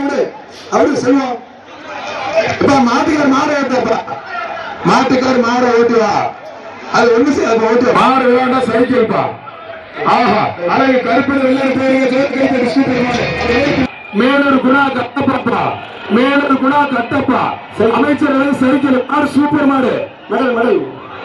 விடு அவருக்கு செல்வம் இப்ப மாட்டுக்கார் மாட ஓட்டப்பா மாட்டுக்கார் மாட ஓட்டுவா அது ஒண்ணு செய்ய ஓட்டுவா மாடு விளையாண்டா சைக்கிள்ப்பா ஆஹா அழகு கருப்பு வெள்ளை பேருங்க மேலூர் குணா கட்டப்பா மேலூர் குணா கட்டப்பா அமைச்சர் வந்து சைக்கிள் மாடு சூப்பர் மாடு மெடல் மெடல்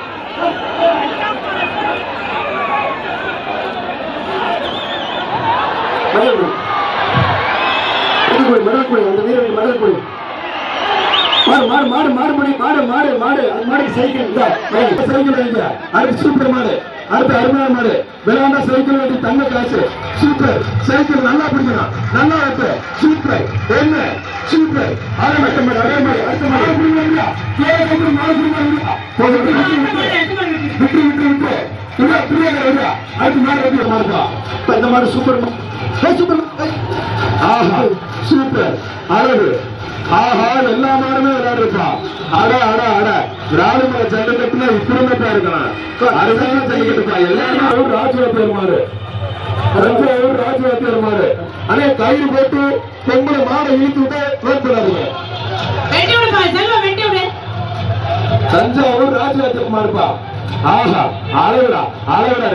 மெடல் மெடல் கொடு மெடல் கொடு அந்த வீரருக்கு மெடல் கொடு மாடு மாடு மாடு மாடு மணி மாடு மாடு மாடு அது மாடு சைக்கிள் இந்த சைக்கிள் வைங்க அடுத்து சூப்பர் மாடு அடுத்து அருமையான மாடு விளையாண்டா சைக்கிள் வெட்டி தங்க காசு சூப்பர் சைக்கிள் நல்லா பிடிக்கணும் நல்லா வைப்பு சூப்பர் என்ன சூப்பர் அதே மாதிரி மாடு அதே மாதிரி அடுத்த மாடு பிடிங்க கேட்க மாடு பிடிங்க போதும் விட்டு விட்டு விட்டு விட்டு விட்டு இல்ல பிரியாங்க இல்ல அடுத்த மாடு வெட்டி மாடுப்பா இப்ப இந்த மாடு சூப்பர் சூப்பர் ஆஹா சூப்பர் அழகு ஆஹா எல்லா மாடுமே விளையாடுறப்பா அட அட அட திராவிட ஜல்லிக்கட்டுல இப்படிமேட்டா இருக்கணும் அருமையான ஜல்லிக்கட்டுப்பா எல்லாமே ஒரு ராஜ்யத்தில் மாடு தஞ்சாவூர் ராஜ்யத்தில் மாடு அதே கயிறு போட்டு பொங்கலை மாடை இழுத்து விட்டு நோக்கிடாதுங்க வெட்டி விடுப்பா செல்வம் வெட்டி விடு தஞ்சாவூர் ராஜ்யத்தில் மாடுப்பா ஆஹா அழகுடா அழகுடா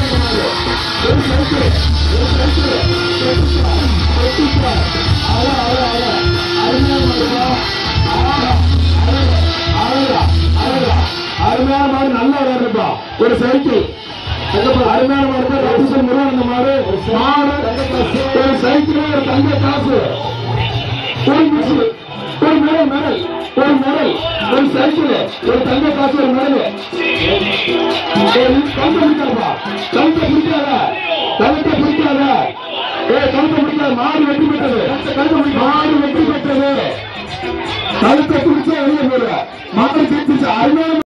அருமையான மாடு நல்லா விளையாடுப்பா ஒரு சைக்கிள் அருமையான மாடு பேர் ரத்திசன் முருகன் மாடு மாடு ஒரு சைக்கிள் ஒரு தங்க காசு ஒரு மிக்ஸி ஒரு மெடல் மெடல் ஒரு மெடல் ஒரு சைக்கிள் ஒரு தங்க காசு ஒரு மெடல் கழுத்தை பிடிக்காதா கழுத்தை பிடிக்காத கழுத்தை பிடிக்காத ஏ கழுத்தை பிடிக்காத மாடு வெற்றி பெற்றது மாடு வெற்றி பெற்றது கழுத்தை பிடிச்சா வெளியே போடுற மாடு ஜெயிச்சு அருமையான